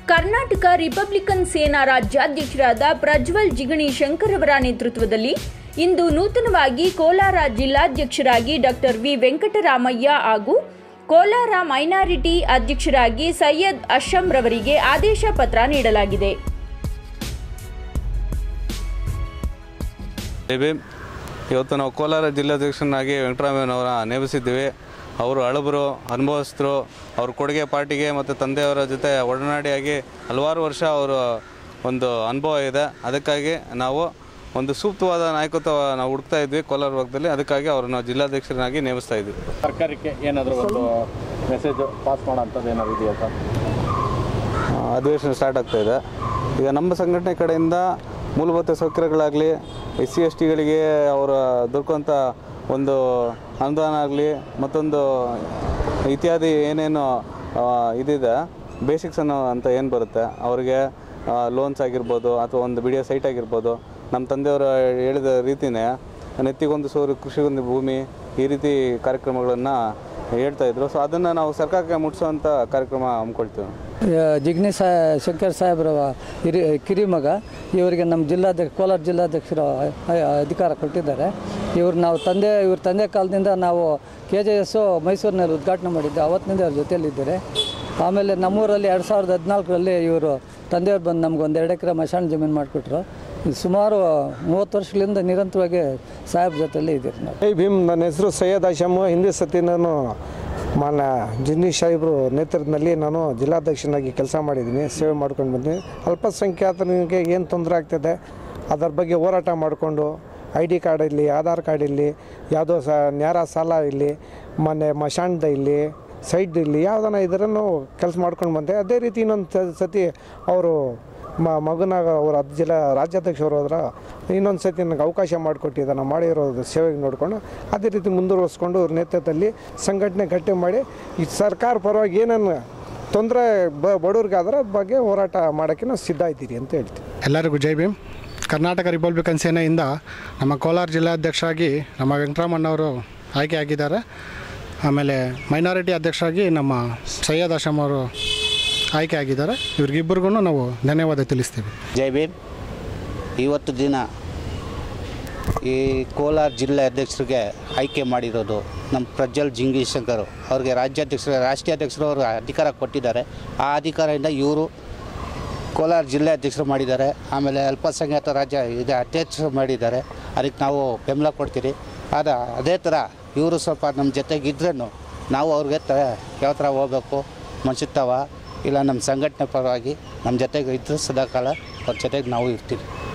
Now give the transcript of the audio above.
Karnataka Republican ಸೇನಾ ರಾಜ್ಯಾಧ್ಯಕ್ಷರಾದ ಪ್ರಜ್ವಲ್ ಜಿಗಣಿ ಶಂಕರ್ ಅವರ ನೇತೃತ್ವದಲ್ಲಿ ಇಂದು ನೂತನವಾಗಿ ಕೋಲಾರ ಜಿಲ್ಲಾಧ್ಯಕ್ಷರಾಗಿ ಡಾಕ್ಟರ್ ವಿ ವೆಂಕಟರಾಮಯ್ಯ ಹಾಗೂ ಕೋಲಾರ ಮೈನಾರಿಟಿ ಅಧ್ಯಕ್ಷರಾಗಿ ಸೈಯದ್ ಅಶಂ ರವರಿಗೆ ಆದೇಶ ಪತ್ರ ನೀಡಲಾಗಿದೆ ದೇವಿ ಇವತ್ತು ನಾವು ಕೋಲಾರ ಜಿಲ್ಲಾಧ್ಯಕ್ಷನಾಗಿ ವೆಂಕಟರಾಮಯ್ಯನವರ ನೇಮಿಸಿದ್ದೀವಿ ಅವರು ಹಳಬರು ಅನುಭವಸ್ಥರು ಅವ್ರ ಕೊಡುಗೆ ಪಾರ್ಟಿಗೆ ಮತ್ತು ತಂದೆಯವರ ಜೊತೆ ಒಡನಾಡಿಯಾಗಿ ಹಲವಾರು ವರ್ಷ ಅವರ ಒಂದು ಅನುಭವ ಇದೆ ಅದಕ್ಕಾಗಿ ನಾವು ಒಂದು ಸೂಕ್ತವಾದ ನಾಯಕತ್ವ ನಾವು ಹುಡುಕ್ತಾ ಇದ್ವಿ ಕೋಲಾರ ಭಾಗದಲ್ಲಿ ಅದಕ್ಕಾಗಿ ಅವ್ರನ್ನ ಜಿಲ್ಲಾಧ್ಯಕ್ಷರನ್ನಾಗಿ ನೇಮಿಸ್ತಾ ಇದ್ವಿ ಸರ್ಕಾರಕ್ಕೆ ಏನಾದರೂ ಒಂದು ಮೆಸೇಜ್ ಪಾಸ್ ಮಾಡೋ ಅಂಥದ್ದು ಏನಾದ್ರು ಇದೆಯಾ ಸರ್ ಆ, ಅಧಿವೇಶನ ಸ್ಟಾರ್ಟ್ ಆಗ್ತಾ ಇದೆ ಈಗ ನಮ್ಮ ಸಂಘಟನೆ ಕಡೆಯಿಂದ ಮೂಲಭೂತ ಸೌಕರ್ಯಗಳಾಗಲಿ ಎಸ್ ಸಿ ಎಸ್ ಟಿಗಳಿಗೆ ಅವರ ದೊರಕುವಂಥ ಒಂದು ಅನುದಾನ ಆಗಲಿ ಮತ್ತೊಂದು ಇತ್ಯಾದಿ ಏನೇನು ಆ, ಇದಿದೆ ಬೇಸಿಕ್ಸ್ ಅನ್ನೋ ಅಂತ ಏನು ಬರುತ್ತೆ ಅವರಿಗೆ ಲೋನ್ಸ್ ಆಗಿರ್ಬೋದು ಅಥವಾ ಒಂದು ಬಿಡಿಯೋ ಸೈಟ್ ಆಗಿರ್ಬೋದು ನಮ್ಮ ತಂದೆಯವರು ಹೇಳಿದ ರೀತಿಯೇ ನೆತ್ತಿಗೊಂದು ಸೂರು ಕೃಷಿಗೊಂದು ಭೂಮಿ ಈ ರೀತಿ ಕಾರ್ಯಕ್ರಮಗಳನ್ನು ಹೇಳ್ತಾ ಇದ್ರು ಸೊ ಅದನ್ನು ನಾವು ಸರ್ಕಾರಕ್ಕೆ ಮುಟ್ಟಿಸುವಂಥ ಕಾರ್ಯಕ್ರಮ ಹಮ್ಮಿಕೊಳ್ತೀವಿ ಜಿಗ್ನಿ ಸಾ ಶಂಕರ್ ಸಾಹೇಬ್ರ ಹಿರಿ ಕಿರಿಮಗ ಇವರಿಗೆ ನಮ್ಮ ಜಿಲ್ಲಾಧ್ಯಕ್ಷ ಕೋಲಾರ ಜಿಲ್ಲಾಧ್ಯಕ್ಷರು ಅ- ಅಧಿಕಾರ ಕೊಟ್ಟಿದ್ದಾರೆ ಇವ್ರು ನಾವು ತಂದೆ ಇವ್ರ ತಂದೆ ಕಾಲದಿಂದ ನಾವು ಕೆ ಜೆ ಎಸ್ಸು ಮೈಸೂರಿನಲ್ಲಿ ಉದ್ಘಾಟನೆ ಮಾಡಿದ್ದು ಅವತ್ತಿನಿಂದ ಅವ್ರ ಜೊತೆಯಲ್ಲಿದ್ದಾರೆ ಆಮೇಲೆ ನಮ್ಮೂರಲ್ಲಿ ಎರಡು ಸಾವಿರದ ಹದಿನಾಲ್ಕರಲ್ಲಿ ಇವರು ತಂದೆಯವ್ರು ಬಂದು ನಮ್ಗೆ ಒಂದು ಎರಡು ಎಕರೆ ಮಶಾಣ ಜಮೀನು ಮಾಡಿಕೊಟ್ರು ಸುಮಾರು ಮೂವತ್ತು ವರ್ಷಗಳಿಂದ ನಿರಂತರವಾಗಿ ಸಾಹೇಬ್ ಜೊತೆಯಲ್ಲೇ ಇದ್ದೀರಿ ನಾವು ಜೈ ಭೀಮ್ ನನ್ನ ಹೆಸರು ಸೈಯದ್ ಆಶಮ್ ಹಿಂದೆ ಸತಿ ನಾನು ಮಾನ್ಯ ಜಿನ್ನಿ ಸಾಹೇಬರು ನೇತೃತ್ವದಲ್ಲಿ ನಾನು ಜಿಲ್ಲಾಧ್ಯಕ್ಷನಾಗಿ ಕೆಲಸ ಮಾಡಿದ್ದೀನಿ ಸೇವೆ ಮಾಡ್ಕೊಂಡು ಬಂದಿದ್ದೀನಿ ಅಲ್ಪಸಂಖ್ಯಾತನಿಗೆ ಏನು ತೊಂದರೆ ಆಗ್ತಿದೆ ಅದರ ಬಗ್ಗೆ ಹೋರಾಟ ಮಾಡಿಕೊಂಡು ಐ ಡಿ ಕಾರ್ಡ್ ಇರಲಿ ಆಧಾರ್ ಕಾರ್ಡ್ ಇರಲಿ ಯಾವುದೋ ಸ ನ್ಯಾರ ಸಾಲ ಇರಲಿ ಮೊನ್ನೆ ಮಶಾಣದ ಇಲ್ಲಿ ಸೈಡ್ ಇಲ್ಲಿ ಯಾವುದನ್ನ ಇದರನ್ನು ಕೆಲಸ ಮಾಡ್ಕೊಂಡು ಬಂದೆ ಅದೇ ರೀತಿ ಇನ್ನೊಂದು ಸ- ಸತಿ ಅವರು ಮ ಮಗನಾಗ ಅವ್ರ ಅದ್ ಜಿಲ್ಲಾ ರಾಜ್ಯಾಧ್ಯಕ್ಷರು ಹೋದ್ರ ಇನ್ನೊಂದು ಸತಿ ನನಗೆ ಅವಕಾಶ ಮಾಡಿಕೊಟ್ಟಿದ್ದಾನೆ ಮಾಡಿರೋದು ಸೇವೆಗೆ ನೋಡಿಕೊಂಡು ಅದೇ ರೀತಿ ಮುಂದುವರಿಸ್ಕೊಂಡು ಅವ್ರ ನೇತೃತ್ವದಲ್ಲಿ ಸಂಘಟನೆ ಗಟ್ಟಿ ಮಾಡಿ ಈ ಸರ್ಕಾರ ಪರವಾಗಿ ಏನೇನು ತೊಂದರೆ ಬ ಬಡವ್ರಿಗಾದ್ರೆ ಅದ್ರ ಬಗ್ಗೆ ಹೋರಾಟ ಮಾಡೋಕ್ಕೆ ನಾವು ಸಿದ್ಧ ಇದ್ದೀರಿ ಅಂತ ಹೇಳ್ತೀವಿ ಎಲ್ಲರಿಗೂ ಜೈ ಭೀಮ್ ಕರ್ನಾಟಕ ರಿಪಬ್ಲಿಕನ್ ಸೇನೆಯಿಂದ ನಮ್ಮ ಕೋಲಾರ ಜಿಲ್ಲಾಧ್ಯಕ್ಷರಾಗಿ ನಮ್ಮ ವೆಂಕಟರಾಮಣ್ಣವರು ಆಯ್ಕೆ ಆಗಿದ್ದಾರೆ ಆಮೇಲೆ ಮೈನಾರಿಟಿ ಅಧ್ಯಕ್ಷರಾಗಿ ನಮ್ಮ ಸೈಯದ್ ಆಶಮ್ ಅವರು ಆಯ್ಕೆ ಆಗಿದ್ದಾರೆ ಇವ್ರಿಗಿಬ್ಬರಿಗೂ ನಾವು ಧನ್ಯವಾದ ತಿಳಿಸ್ತೀವಿ ಜೈ ಭೀಮ್ ಇವತ್ತು ದಿನ ಈ ಕೋಲಾರ ಜಿಲ್ಲೆ ಅಧ್ಯಕ್ಷರಿಗೆ ಆಯ್ಕೆ ಮಾಡಿರೋದು ನಮ್ಮ ಪ್ರಜ್ವಲ್ ಜಿಂಗಿ ಶಂಕರ್ ಅವ್ರಿಗೆ ರಾಜ್ಯಾಧ್ಯಕ್ಷರು ರಾಷ್ಟ್ರೀಯ ಅಧ್ಯಕ್ಷರು ಅವರು ಅಧಿಕಾರ ಕೊಟ್ಟಿದ್ದಾರೆ ಆ ಅಧಿಕಾರದಿಂದ ಇವರು ಕೋಲಾರ ಜಿಲ್ಲೆ ಅಧ್ಯಕ್ಷರು ಮಾಡಿದ್ದಾರೆ ಆಮೇಲೆ ಅಲ್ಪಸಂಖ್ಯಾತ ರಾಜ್ಯ ಇದು ಅಧ್ಯಕ್ಷರು ಮಾಡಿದ್ದಾರೆ ಅದಕ್ಕೆ ನಾವು ಬೆಂಬಲ ಕೊಡ್ತೀರಿ ಆದ ಅದೇ ಥರ ಇವರು ಸ್ವಲ್ಪ ನಮ್ಮ ಜೊತೆಗಿದ್ರೂ ನಾವು ಅವ್ರಿಗೆ ತ ಯಾವ ಥರ ಹೋಗ್ಬೇಕು ಮನ್ಸುತ್ತವ ಇಲ್ಲ ನಮ್ಮ ಸಂಘಟನೆ ಪರವಾಗಿ ನಮ್ಮ ಜೊತೆಗೆ ಇದ್ದರೂ ಸದಾಕಾಲ ಅವ್ರ ಜೊತೆಗೆ ನಾವು ಇರ್ತೀವಿ